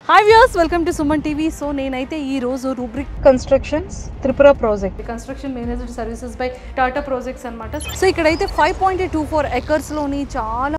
hi views welcome to Suman TV so నేనైతే ఈ రోజు Rubrik constructions Tripura project construction managed services by Tata projects అనమాట so ఇక్కడైతే ఫైవ్ పాయింట్ టూ ఫోర్ ఎకర్స్లోని చాలా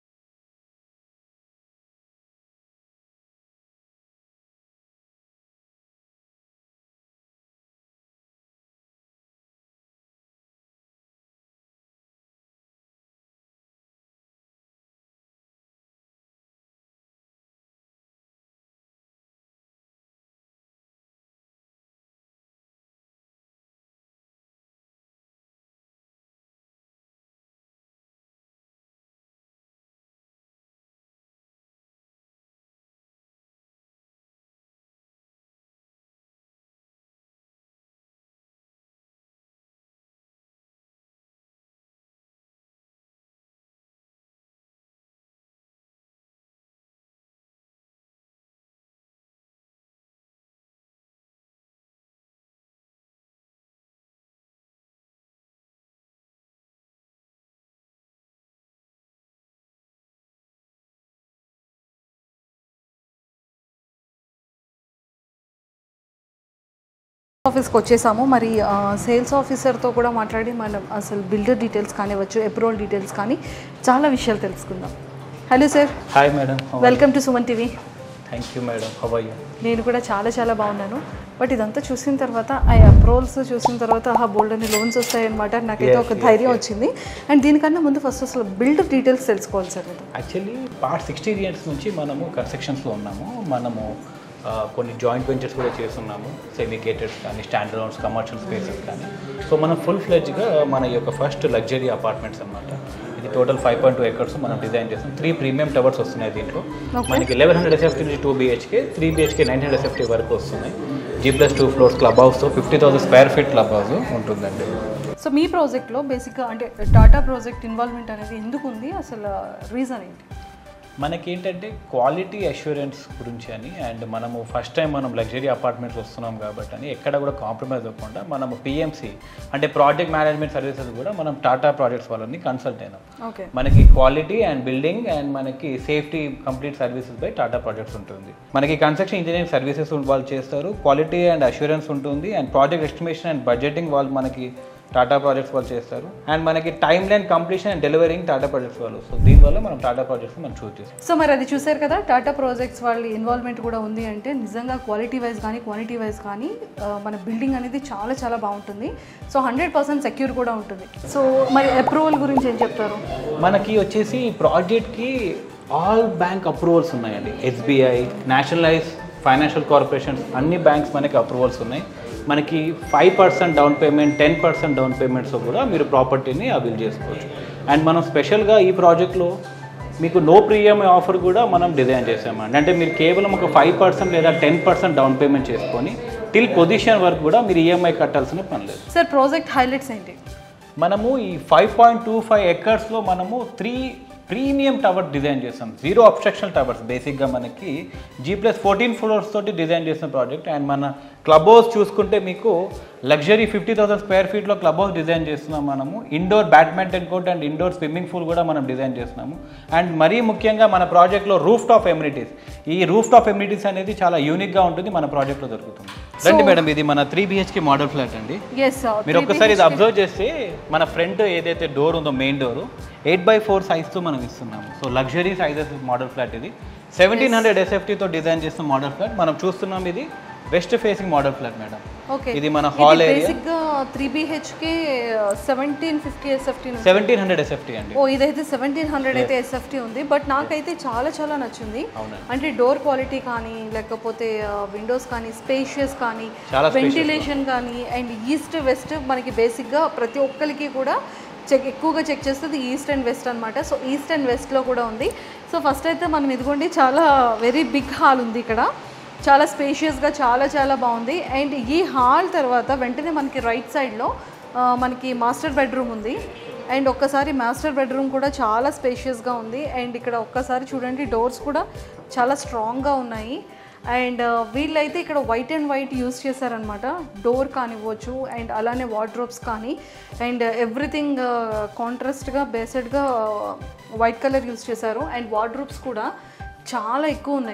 ఆఫీస్కి వచ్చేసాము మరి సేల్స్ ఆఫీసర్తో కూడా మాట్లాడి మనం అసలు బిల్డర్ డీటెయిల్స్ కానివ్వచ్చు అప్రూవల్ డీటెయిల్స్ కానీ చాలా విషయాలు తెలుసుకుందాం hello sir hi madam welcome to Suman TV thank you madam how are you నేను కూడా చాలా చాలా బాగున్నాను బట్ ఇదంతా చూసిన తర్వాత ఆ అప్రూవల్స్ చూసిన తర్వాత ఆ బోల్డ్ అని లోన్స్ వస్తాయన్నమాట నాకైతే ఒక ధైర్యం వచ్చింది అండ్ దీనికన్నా ముందు ఫస్ట్ అసలు బిల్డర్ డీటెయిల్స్ తెలుసుకోవాలి సార్ మీరు యాక్చువల్లీ పార్ట్ సిక్స్టీన్ ఇయర్స్ నుంచి మనము కన్స్ట్రక్షన్స్లో ఉన్నాము మనము ఆ, కొన్ని జాయింట్ వెంచర్స్ కూడా చేస్తున్నాము సెమికేటెడ్స్ కానీ స్టాండర్డ్ లోన్స్ కమర్షియల్ స్పేసెస్ కానీ సో మనం ఫుల్ ఫ్లెడ్జ్గా మన యొక్క ఫస్ట్ లగ్జరీ అపార్ట్మెంట్స్ అనమాట ఇది total five point two acres మనం డిజైన్ చేస్తాం త్రీ ప్రీమియం టవర్స్ వస్తున్నాయి దీంట్లో మనకి లెవెన్ హండ్రెడ్ ఎస్ఎఫ్టీ నుంచి two BHK three BHK nine hundred SFT వరకు వస్తున్నాయి G plus two floors club హౌస్తో fifty thousand square feet club house ఉంటుందండి సో మీ ప్రాజెక్ట్లో బేసిక్గా అంటే టాటా ప్రాజెక్ట్ ఇన్వాల్వ్మెంట్ అనేది ఎందుకు ఉంది అసలు రీజన్ ఏంటి మనకేంటంటే క్వాలిటీ అష్యూరెన్స్ గురించి అని అండ్ మనము ఫస్ట్ టైం మనం లగ్జరీ అపార్ట్మెంట్స్ వస్తున్నాం కాబట్టి అని ఎక్కడ కూడా కాంప్రమైజ్ అవ్వకుండా మనము పిఎంసి అంటే ప్రాజెక్ట్ మేనేజ్మెంట్ సర్వీసెస్ కూడా మనం టాటా ప్రాజెక్ట్స్ వాళ్ళని కన్సల్ట్ అయినాం ఓకే మనకి క్వాలిటీ అండ్ బిల్డింగ్ అండ్ మనకి safety complete services by Tata projects ఉంటుంది మనకి కన్స్ట్రక్షన్ ఇంజనీరింగ్ సర్వీసెస్ వాళ్ళు చేస్తారు క్వాలిటీ అండ్ అష్యూరెన్స్ ఉంటుంది and project estimation and budgeting వాళ్ళు మనకి టాటా ప్రాజెక్ట్స్ వాళ్ళు చేస్తారు అండ్ మనకి time line completion and delivering Tata projects వాళ్ళు సో దీనివల్ల మనం టాటా ప్రాజెక్ట్స్ మనం చూస్ చేస్తాం సో మరి అది చూసారు కదా టాటా ప్రాజెక్ట్స్ వాళ్ళ ఇన్వాల్వ్మెంట్ కూడా ఉంది అంటే నిజంగా క్వాలిటీ వైజ్ కానీ క్వాంటిటీ వైజ్ కానీ ఆ, మన బిల్డింగ్ అనేది చాలా చాలా బాగుంటుంది సో హండ్రెడ్ పర్సెంట్ సెక్యూర్ కూడా ఉంటుంది సో మరి అప్రూవల్ గురించి ఏం చెప్తారు మనకి వచ్చేసి ఈ ప్రాజెక్ట్కి ఆల్ బ్యాంక్ అప్రూవల్స్ ఉన్నాయండి ఎస్బీఐ నేషనలైజ్ ఫైనాన్షియల్ కార్పొరేషన్స్ అన్ని బ్యాంక్స్ మనకి అప్రూవల్స్ ఉన్నాయి మనకి five percent down payment ten percent down payments కూడా మీరు ప్రాపర్టీని అవైల్ చేసుకోవచ్చు అండ్ మనం స్పెషల్గా ఈ ప్రాజెక్ట్లో మీకు నో ప్రీమియం ఆఫర్ కూడా మనం డిజైన్ చేసామండి అంటే మీరు కేవలం ఒక ఫైవ్ పర్సెంట్ లేదా టెన్ పర్సెంట్ డౌన్ పేమెంట్ చేసుకొని టిల్ పొజిషన్ వరకు కూడా మీరు ఈఎంఐ కట్టాల్సిన పని లేదు సార్ ప్రాజెక్ట్ హైలైట్స్ ఏంటి మనము ఈ ఫైవ్ పాయింట్ టూ ఫైవ్ ఎకర్స్లో మనము త్రీ ప్రీమియం టవర్ డిజైన్ చేస్తాం జీరో అబ్స్ట్రక్షన్ టవర్స్ బేసిక్గా మనకి జీ ప్లస్ ఫోర్టీన్ ఫ్లోర్స్ తోటి డిజైన్ చేసిన ప్రాజెక్ట్ అండ్ మన క్లబ్ హౌస్ చూసుకుంటే మీకు లగ్జరీ ఫిఫ్టీ థౌసండ్ స్క్వేర్ ఫీట్లో క్లబ్ హౌస్ డిజైన్ చేస్తున్నాం మనము indoor badminton court and indoor swimming pool కూడా మనం డిజైన్ చేస్తున్నాము అండ్ మరీ ముఖ్యంగా మన ప్రాజెక్ట్లో రూఫ్ టాప్ ఎమ్యూనిటీస్ ఈ రూఫ్ టాప్ ఎమ్యూనిటీస్ అనేది చాలా యూనిక్గా ఉంటుంది మన ప్రాజెక్ట్లో దొరుకుతుంది రండి మేడం ఇది మన త్రీ బిహెచ్కే మోడల్ ఫ్లాట్ అండి ఎస్ మీరు ఒక్కసారి ఇది అబ్జర్వ్ చేస్తే మన ఫ్రంట్ ఏదైతే డోర్ ఉందో main door eight by four సైజ్తో మనం ఇస్తున్నాము so luxury sizes model flat ఇది సెవెంటీన్ హండ్రెడ్ ఎస్ఎఫ్టీతో డిజైన్ చేస్తున్న మోడల్ ఫ్లాట్ మనం చూస్తున్నాం ఇది west facing model flat madam okay ఇది మన హాల్ ఏరియా బేసిక్గా three BHK seventeen fifty SFT seventeen hundred SFT అండి ఓ ఇదైతే సెవెంటీన్ హండ్రెడ్ అయితే ఎస్ఎఫ్టీ ఉంది బట్ నాకైతే చాలా చాలా నచ్చింది అవునండి అంటే డోర్ క్వాలిటీ కానీ లేకపోతే విండోస్ కానీ స్పేషియస్ కానీ చాలా spacious వెంటిలేషన్ కానీ అండ్ ఈస్ట్ వెస్ట్ మనకి బేసిక్గా ప్రతి ఒక్కరికి కూడా చెక్ ఎక్కువగా చెక్ చేస్తుంది ఈస్ట్ అండ్ వెస్ట్ అనమాట సో ఈస్ట్ అండ్ వెస్ట్లో కూడా ఉంది సో ఫస్ట్ అయితే మనం ఇదిగోండి చాలా వెరీ బిగ్ హాల్ ఉంది ఇక్కడ చాలా స్పేషియస్గా చాలా చాలా బాగుంది అండ్ ఈ హాల్ తర్వాత వెంటనే మనకి రైట్ సైడ్లో మనకి మాస్టర్ బెడ్రూమ్ ఉంది అండ్ ఒక్కసారి మాస్టర్ బెడ్రూమ్ కూడా చాలా స్పేషియస్గా ఉంది అండ్ ఇక్కడ ఒక్కసారి చూడండి డోర్స్ కూడా చాలా స్ట్రాంగ్గా ఉన్నాయి అండ్ వీళ్ళైతే ఇక్కడ వైట్ అండ్ వైట్ యూస్ చేశారనమాట డోర్ కానివ్వచ్చు అండ్ అలానే వార్డ్రోబ్స్ కానీ అండ్ ఎవ్రీథింగ్ కాంట్రాస్ట్గా బేసెడ్గా వైట్ కలర్ యూస్ చేశారు అండ్ వార్డ్రోబ్స్ కూడా చాలా ఎక్కువ ఉన్నాయి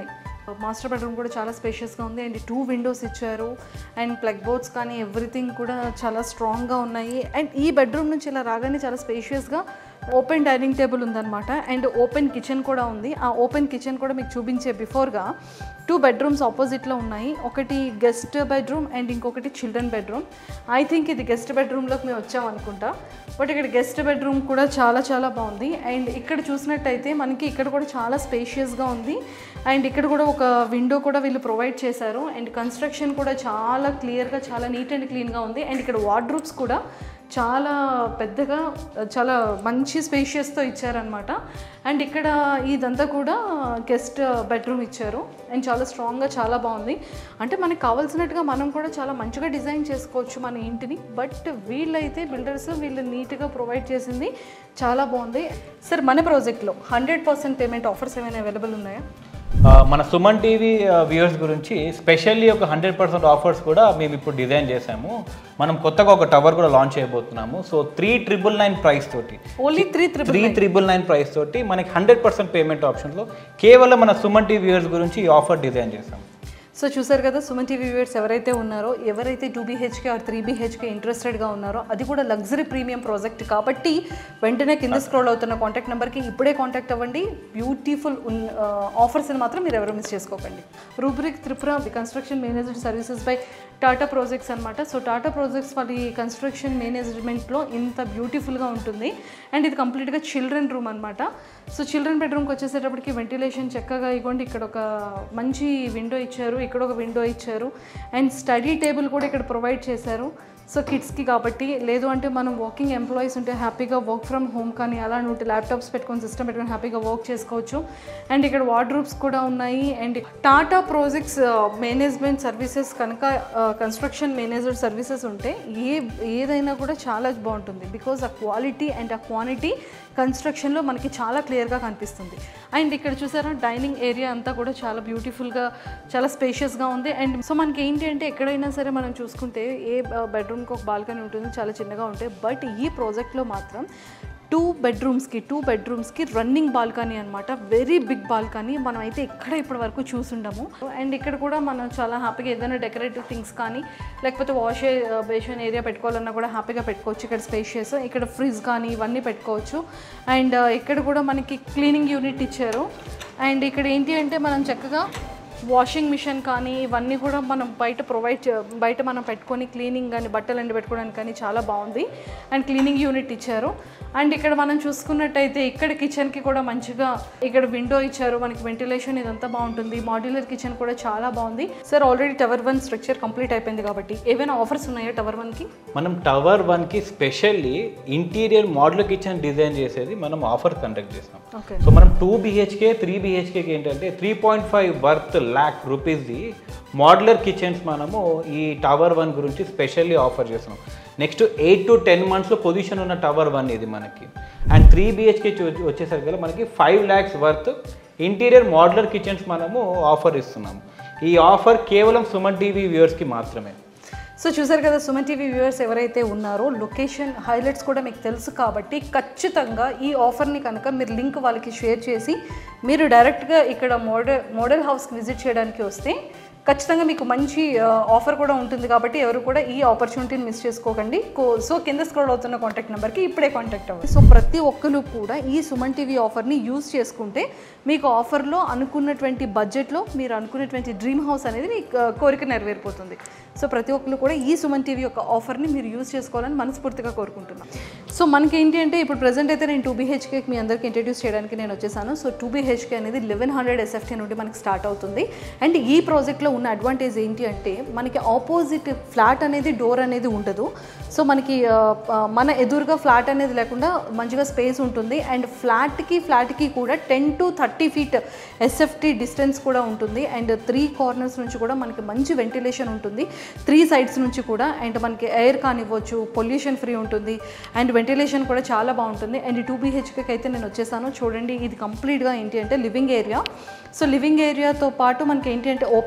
మాస్టర్ బెడ్రూమ్ కూడా చాలా స్పేషియస్గా ఉంది అండ్ టూ విండోస్ ఇచ్చారు అండ్ ప్లగ్ బోర్డ్స్ కానీ ఎవ్రీథింగ్ కూడా చాలా స్ట్రాంగ్గా ఉన్నాయి అండ్ ఈ బెడ్రూమ్ నుంచి ఇలా రాగానే చాలా స్పేషియస్గా ఓపెన్ డైనింగ్ టేబుల్ ఉందన్నమాట అండ్ ఓపెన్ కిచెన్ కూడా ఉంది ఆ ఓపెన్ కిచెన్ కూడా మీకు చూపించే బిఫోర్గా టూ బెడ్రూమ్స్ ఆపోజిట్లో ఉన్నాయి ఒకటి గెస్ట్ బెడ్రూమ్ అండ్ ఇంకొకటి చిల్డ్రన్ బెడ్రూమ్ ఐ థింక్ ఇది గెస్ట్ బెడ్రూమ్లోకి మేము వచ్చాం అనుకుంటా బట్ ఇక్కడ గెస్ట్ బెడ్రూమ్ కూడా చాలా చాలా బాగుంది అండ్ ఇక్కడ చూసినట్టయితే మనకి ఇక్కడ కూడా చాలా స్పేషియస్గా ఉంది అండ్ ఇక్కడ కూడా ఒక విండో కూడా వీళ్ళు ప్రొవైడ్ చేశారు అండ్ కన్స్ట్రక్షన్ కూడా చాలా క్లియర్గా చాలా నీట్ అండ్ క్లీన్గా ఉంది అండ్ ఇక్కడ వార్డ్రూప్స్ కూడా చాలా పెద్దగా చాలా మంచి స్పేషియస్తో ఇచ్చారనమాట అండ్ ఇక్కడ ఇదంతా కూడా గెస్ట్ బెడ్రూమ్ ఇచ్చారు అండ్ చాలా స్ట్రాంగ్గా చాలా బాగుంది అంటే మనకి కావాల్సినట్టుగా మనం కూడా చాలా మంచిగా డిజైన్ చేసుకోవచ్చు మన ఇంటిని బట్ వీళ్ళైతే బిల్డర్స్ వీళ్ళు నీట్గా ప్రొవైడ్ చేసింది చాలా బాగుంది సార్ మన ప్రాజెక్ట్లో హండ్రెడ్ పర్సెంట్ పేమెంట్ ఆఫర్స్ ఏమైనా అవైలబుల్ ఉన్నాయా ఆ, మన సుమన్ టీవీ వ్యూవర్స్ గురించి స్పెషల్లీ ఒక హండ్రెడ్ పర్సెంట్ ఆఫర్స్ కూడా మేము ఇప్పుడు డిజైన్ చేసాము మనం కొత్తగా ఒక టవర్ కూడా లాంచ్ చేయబోతున్నాము so three triple nine price తోటి only three triple three triple nine price తోటి మనకి హండ్రెడ్ పర్సెంట్ పేమెంట్ ఆప్షన్లో కేవలం మన సుమన్ టీవీ వ్యూవర్స్ గురించి ఈ ఆఫర్ డిజైన్ చేసాం సో చూసారు కదా సుమన్ టీవీ వ్యూవర్స్ ఎవరైతే ఉన్నారో ఎవరైతే two BHK or three BHK ఇంట్రెస్టెడ్గా ఉన్నారో అది కూడా లగ్జరీ ప్రీమియం ప్రాజెక్ట్ కాబట్టి వెంటనే కింద స్క్రోల్ అవుతున్న కాంటాక్ట్ నెంబర్కి ఇప్పుడే కాంటాక్ట్ అవ్వండి బ్యూటిఫుల్ ఆఫర్స్ని మాత్రం మీరు ఎవరు మిస్ చేసుకోకండి Rubrik Tripura construction managed services by Tata projects అనమాట సో టాటా ప్రాజెక్ట్స్ వాళ్ళ ఈ కన్స్ట్రక్షన్ మేనేజ్మెంట్లో ఇంత బ్యూటిఫుల్గా ఉంటుంది అండ్ ఇది కంప్లీట్గా చిల్డ్రన్ రూమ్ అనమాట సో చిల్డ్రన్ బెడ్రూమ్కి వచ్చేసేటప్పటికి వెంటిలేషన్ చక్కగా ఇవ్వండి ఇక్కడ ఒక మంచి విండో ఇచ్చారు ఇక్కడ ఒక విండో ఇచ్చారు అండ్ స్టడీ టేబుల్ కూడా ఇక్కడ ప్రొవైడ్ చేశారు సో కిడ్స్కి కాబట్టి లేదు అంటే మనం వర్కింగ్ ఎంప్లాయీస్ ఉంటే హ్యాపీగా వర్క్ ఫ్రమ్ హోమ్ కానీ అలా ఉంటే ల్యాప్టాప్స్ పెట్టుకొని సిస్టమ్ పెట్టుకొని హ్యాపీగా వర్క్ చేసుకోవచ్చు అండ్ ఇక్కడ వార్డ్రూప్స్ కూడా ఉన్నాయి and Tata projects management services కనుక కన్స్ట్రక్షన్ మేనేజర్ సర్వీసెస్ ఉంటే ఏ ఏదైనా కూడా చాలా బాగుంటుంది బికాజ్ ఆ క్వాలిటీ అండ్ ఆ క్వాంటిటీ కన్స్ట్రక్షన్లో మనకి చాలా క్లియర్గా కనిపిస్తుంది అండ్ ఇక్కడ చూసారా డైనింగ్ ఏరియా అంతా కూడా చాలా బ్యూటిఫుల్గా చాలా స్పేషియస్గా ఉంది అండ్ సో మనకి ఏంటి అంటే ఎక్కడైనా సరే మనం చూసుకుంటే ఏ బెడ్రూమ్కి ఒక బాల్కనీ ఉంటుంది చాలా చిన్నగా ఉంటాయి బట్ ఈ ప్రాజెక్ట్లో మాత్రం టూ బెడ్రూమ్స్కి టూ బెడ్రూమ్స్కి రన్నింగ్ బాల్కనీ అనమాట వెరీ బిగ్ బాల్కనీ మనం అయితే ఇక్కడ ఇప్పటి వరకు చూసుండము అండ్ ఇక్కడ కూడా మనం చాలా హ్యాపీగా ఏదైనా డెకరేటివ్ థింగ్స్ కానీ లేకపోతే వాష్ బేషన్ ఏరియా పెట్టుకోవాలన్నా కూడా హ్యాపీగా పెట్టుకోవచ్చు ఇక్కడ స్పేషియస్ ఇక్కడ ఫ్రిడ్జ్ కానీ ఇవన్నీ పెట్టుకోవచ్చు అండ్ ఇక్కడ కూడా మనకి క్లీనింగ్ యూనిట్ ఇచ్చారు అండ్ ఇక్కడ ఏంటి అంటే మనం చక్కగా వాషింగ్ మిషన్ కానీ ఇవన్నీ కూడా మనం బయట ప్రొవైడ్ చే- బయట మనం పెట్టుకొని క్లీనింగ్ కానీ బట్టలు ఎండి పెట్టుకోవడానికి కానీ చాలా బాగుంది అండ్ క్లీనింగ్ యూనిట్ ఇచ్చారు అండ్ ఇక్కడ మనం చూసుకున్నట్టయితే ఇక్కడ కిచెన్కి కూడా మంచిగా ఇక్కడ విండో ఇచ్చారు మనకి వెంటిలేషన్ ఇదంతా బాగుంటుంది మాడ్యులర్ కిచెన్ కూడా చాలా బాగుంది sir already tower one structure complete అయిపోయింది కాబట్టి ఏవైనా ఆఫర్స్ ఉన్నాయా టవర్ వన్కి మనం టవర్ వన్కి specially interior model kitchen design చేసేది మనం ఆఫర్ కండక్ట్ చేస్తాం ఓకే సో మనం టూ బిహెచ్కే త్రీ బిహెచ్కేకి ఏంటంటే three point five worth lakh రూపీస్ది మోడ్యులర్ కిచెన్స్ మనము ఈ టవర్ వన్ గురించి స్పెషల్లీ ఆఫర్ చేస్తున్నాం నెక్స్ట్ ఎయిట్ టు టెన్ మంత్స్లో పొజిషన్ ఉన్న టవర్ వన్ ఇది మనకి అండ్ త్రీ బిహెచ్కే వచ్చేసరికి గల మనకి five lakhs worth interior modular kitchens మనము ఆఫర్ ఇస్తున్నాము ఈ ఆఫర్ కేవలం సుమన్ టీవీ వ్యూవర్స్కి మాత్రమే సో చూసారు కదా సుమన్ టీవీ వ్యూవర్స్ ఎవరైతే ఉన్నారో లొకేషన్ హైలైట్స్ కూడా మీకు తెలుసు కాబట్టి ఖచ్చితంగా ఈ ఆఫర్ని కనుక మీరు లింక్ వాళ్ళకి షేర్ చేసి మీరు డైరెక్ట్గా ఇక్కడ మోడల్ మోడల్ హౌస్కి విజిట్ చేయడానికి వస్తే ఖచ్చితంగా మీకు మంచి ఆఫర్ కూడా ఉంటుంది కాబట్టి ఎవరు కూడా ఈ ఆపర్చునిటీని మిస్ చేసుకోకండి కో- సో కింద స్క్రోల్ అవుతున్న కాంటాక్ట్ నెంబర్కి ఇప్పుడే కాంటాక్ట్ అవ్వండి సో ప్రతి ఒక్కరు కూడా ఈ సుమన్ టీవీ ఆఫర్ని యూజ్ చేసుకుంటే మీకు ఆఫర్లో అనుకున్నటువంటి బడ్జెట్లో మీరు అనుకున్నటువంటి డ్రీమ్ హౌస్ అనేది మీ ఆ, కోరిక నెరవేరిపోతుంది సో ప్రతి ఒక్కరు కూడా ఈ సుమన్ టీవీ యొక్క ఆఫర్ని మీరు యూజ్ చేసుకోవాలని మనస్ఫూర్తిగా కోరుకుంటున్నాను సో మనకి ఏంటి అంటే ఇప్పుడు ప్రజెంట్ అయితే నేను టూ బీహెచ్కేకి మీ అందరికి ఇంట్రడ్యూస్ చేయడానికి నేను వచ్చేసాను సో టూ బీహెచ్కే అనేది లెవెన్ హండ్రెడ్ ఎస్ఎఫ్టీ నుండి మనకి స్టార్ట్ అవుతుంది అండ్ ఈ ప్రాజెక్ట్లో ఉన్న అడ్వాంటేజ్ ఏంటి అంటే మనకి ఆపోజిట్ ఫ్లాట్ అనేది డోర్ అనేది ఉండదు సో మనకి ఆ, ఆ, మన ఎదురుగా ఫ్లాట్ అనేది లేకుండా మంచిగా స్పేస్ ఉంటుంది అండ్ ఫ్లాట్కి ఫ్లాట్కి కూడా ten to thirty feet SFT distance కూడా ఉంటుంది అండ్ త్రీ కార్నర్స్ నుంచి కూడా మనకి మంచి వెంటిలేషన్ ఉంటుంది త్రీ సైడ్స్ నుంచి కూడా అండ్ మనకి ఎయిర్ కానివ్వచ్చు పొల్యూషన్ ఫ్రీ ఉంటుంది అండ్ వెంటిలేషన్ కూడా చాలా బాగుంటుంది అండ్ టూ బీహెచ్కేకి అయితే నేను వచ్చేసాను చూడండి ఇది కంప్లీట్గా ఏంటి అంటే లివింగ్ ఏరియా సో లివింగ్ ఏరియాతో పాటు మనకి ఏంటి అంటే ఓపెన్ కిచెన్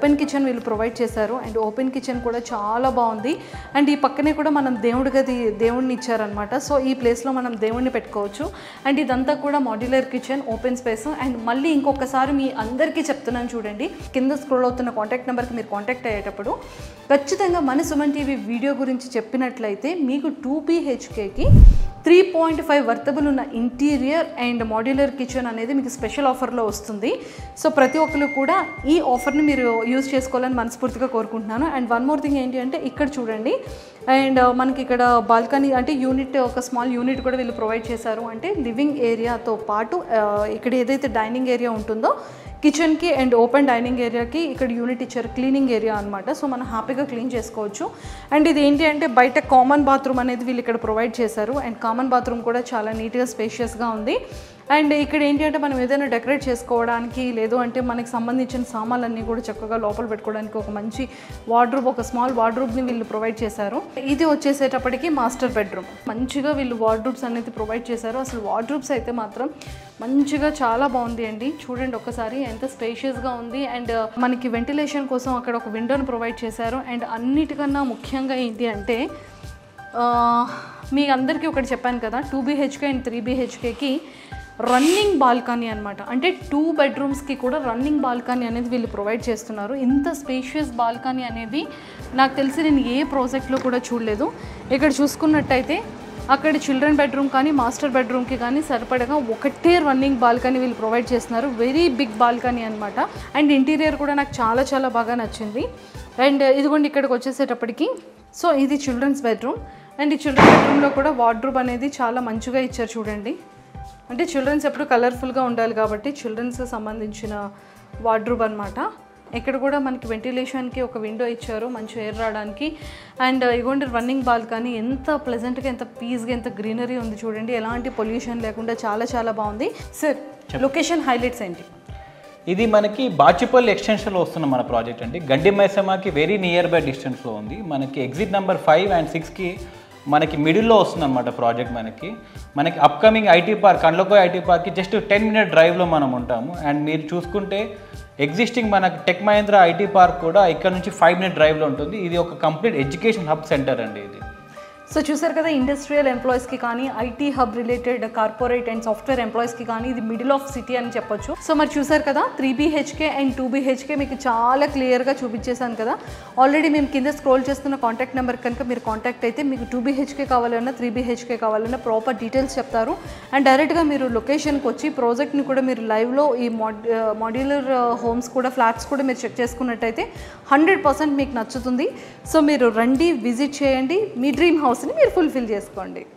కిచెన్ వీళ్ళు ప్రొవైడ్ చేశారు అండ్ ఓపెన్ కిచెన్ కూడా చాలా బాగుంది అండ్ ఈ పక్కనే కూడా మనం దేవుడి గది దేవుడిని ఇచ్చారనమాట సో ఈ ప్లేస్లో మనం దేవుడిని పెట్టుకోవచ్చు అండ్ ఇదంతా కూడా modular kitchen open space and మళ్ళీ ఇంకొకసారి మీ అందరికీ చెప్తున్నాను చూడండి కింద స్క్రోల్ అవుతున్న కాంటాక్ట్ నెంబర్కి మీరు కాంటాక్ట్ అయ్యేటప్పుడు ఖచ్చితంగా మన సుమన్ టీవీ వీడియో గురించి చెప్పినట్లయితే మీకు టూ బీహెచ్కేకి త్రీ పాయింట్ ఫైవ్ వర్తబుల్ ఉన్న ఇంటీరియర్ అండ్ మాడ్యులర్ కిచెన్ అనేది మీకు స్పెషల్ ఆఫర్లో వస్తుంది సో ప్రతి ఒక్కరు కూడా ఈ ఆఫర్ని మీరు యూజ్ చేసుకోవాలని మనస్ఫూర్తిగా కోరుకుంటున్నాను అండ్ వన్ మోర్ థింగ్ ఏంటి అంటే ఇక్కడ చూడండి అండ్ మనకి ఇక్కడ బాల్కనీ అంటే యూనిట్ ఒక స్మాల్ యూనిట్ కూడా వీళ్ళు ప్రొవైడ్ చేశారు అంటే లివింగ్ ఏరియాతో పాటు ఆ, ఇక్కడ ఏదైతే డైనింగ్ ఏరియా ఉంటుందో కిచెన్కి అండ్ ఓపెన్ డైనింగ్ ఏరియాకి ఇక్కడ యూనిట్ ఇచ్చారు క్లీనింగ్ ఏరియా అనమాట సో మనం హ్యాపీగా క్లీన్ చేసుకోవచ్చు అండ్ ఇది ఏంటి అంటే బయట కామన్ బాత్రూమ్ అనేది వీళ్ళు ఇక్కడ ప్రొవైడ్ చేశారు అండ్ కామన్ బాత్రూమ్ కూడా చాలా నీట్గా స్పేషియస్గా ఉంది అండ్ ఇక్కడ ఏంటి అంటే మనం ఏదైనా డెకరేట్ చేసుకోవడానికి లేదు అంటే మనకి సంబంధించిన సామాన్లన్నీ కూడా చక్కగా లోపల పెట్టుకోవడానికి ఒక మంచి వార్డ్రూబ్ ఒక స్మాల్ వార్డ్రూబ్ని వీళ్ళు ప్రొవైడ్ చేశారు ఇది వచ్చేసేటప్పటికి మాస్టర్ బెడ్రూమ్ మంచిగా వీళ్ళు వార్డ్రూబ్స్ అనేది ప్రొవైడ్ చేశారు అసలు వార్డ్రూబ్స్ అయితే మాత్రం మంచిగా చాలా బాగుంది అండి చూడండి ఒకసారి ఎంత స్పేషియస్గా ఉంది అండ్ మనకి వెంటిలేషన్ కోసం అక్కడ ఒక విండోని ప్రొవైడ్ చేశారు అండ్ అన్నిటికన్నా ముఖ్యంగా ఏంటి అంటే ఆ, మీ అందరికీ ఒకటి చెప్పాను కదా టూ బీహెచ్కే అండ్ త్రీ బీహెచ్కేకి రన్నింగ్ బాల్కనీ అనమాట అంటే టూ బెడ్రూమ్స్కి కూడా రన్నింగ్ బాల్కనీ అనేది వీళ్ళు ప్రొవైడ్ చేస్తున్నారు ఇంత స్పేషియస్ బాల్కనీ అనేది నాకు తెలిసి నేను ఏ ప్రాజెక్ట్లో కూడా చూడలేదు ఇక్కడ చూసుకున్నట్టయితే అక్కడ చిల్డ్రన్ బెడ్రూమ్ కానీ మాస్టర్ బెడ్రూమ్కి కానీ సరిపడగా ఒకటే రన్నింగ్ బాల్కనీ వీళ్ళు ప్రొవైడ్ చేస్తున్నారు వెరీ బిగ్ బాల్కనీ అనమాట అండ్ ఇంటీరియర్ కూడా నాకు చాలా చాలా బాగా నచ్చింది అండ్ ఇదిగోండి ఇక్కడికి వచ్చేసేటప్పటికి సో ఇది చిల్డ్రన్స్ బెడ్రూమ్ అండ్ ఈ చిల్డ్రన్ బెడ్రూమ్లో కూడా వార్డ్రూబ్ అనేది చాలా మంచిగా ఇచ్చారు చూడండి అంటే చిల్డ్రన్స్ ఎప్పుడు కలర్ఫుల్గా ఉండాలి కాబట్టి చిల్డ్రన్స్కి సంబంధించిన వార్డ్రూబ్ అనమాట ఇక్కడ కూడా మనకి వెంటిలేషన్కి ఒక విండో ఇచ్చారు మంచి ఎయిర్ రావడానికి అండ్ ఇగోండి రన్నింగ్ బాల్కనీ ఎంత ప్లెజెంట్గా ఎంత పీస్గా ఎంత గ్రీనరీ ఉంది చూడండి ఎలాంటి పొల్యూషన్ లేకుండా చాలా చాలా బాగుంది సార్ లొకేషన్ హైలైట్స్ ఏంటి ఇది మనకి బాచిపల్లి ఎక్స్టెన్షన్లో వస్తున్న మన ప్రాజెక్ట్ అండి గడ్డి మైసమాకి వెరీ నియర్ బై డిస్టెన్స్లో ఉంది మనకి ఎగ్జిట్ నెంబర్ ఫైవ్ అండ్ సిక్స్కి మనకి మిడిల్లో వస్తుంది అనమాట ప్రాజెక్ట్ మనకి మనకి upcoming IT park Kandlakoya IT పార్క్కి జస్ట్ టెన్ మినిట్ డ్రైవ్లో మనం ఉంటాము అండ్ మీరు చూసుకుంటే ఎగ్జిస్టింగ్ మనకి టెక్ మహేంద్ర ఐటీ పార్క్ కూడా ఇక్కడ నుంచి ఫైవ్ మినిట్ డ్రైవ్లో ఉంటుంది ఇది ఒక కంప్లీట్ ఎడ్యుకేషన్ హబ్ సెంటర్ అండి ఇది సో చూసారు కదా ఇండస్ట్రియల్ ఎంప్లాయీస్కి కానీ IT hub related corporate and software ఎంప్లాయీస్కి కానీ ఇది మిడిల్ ఆఫ్ సిటీ అని చెప్పొచ్చు సో మరి చూసారు కదా three BHK and two BHK మీకు చాలా క్లియర్గా చూపించేశాను కదా ఆల్రెడీ మేము కింద స్క్రోల్ చేస్తున్న కాంటాక్ట్ నెంబర్ కనుక మీరు కాంటాక్ట్ అయితే మీకు టూ బీహెచ్కే కావాలన్నా త్రీ బీహెచ్కే కావాలన్నా ప్రాపర్ డీటెయిల్స్ చెప్తారు అండ్ డైరెక్ట్గా మీరు లొకేషన్కి వచ్చి ప్రాజెక్ట్ని కూడా మీరు లైవ్లో ఈ మాడ్ మాడ్యులర్ హోమ్స్ కూడా ఫ్లాట్స్ కూడా మీరు చెక్ చేసుకున్నట్టయితే హండ్రెడ్ పర్సెంట్ మీకు నచ్చుతుంది సో మీరు రండి విజిట్ చేయండి మీ డ్రీమ్ హౌస్ని మీరు ఫుల్ఫిల్ చేసుకోండి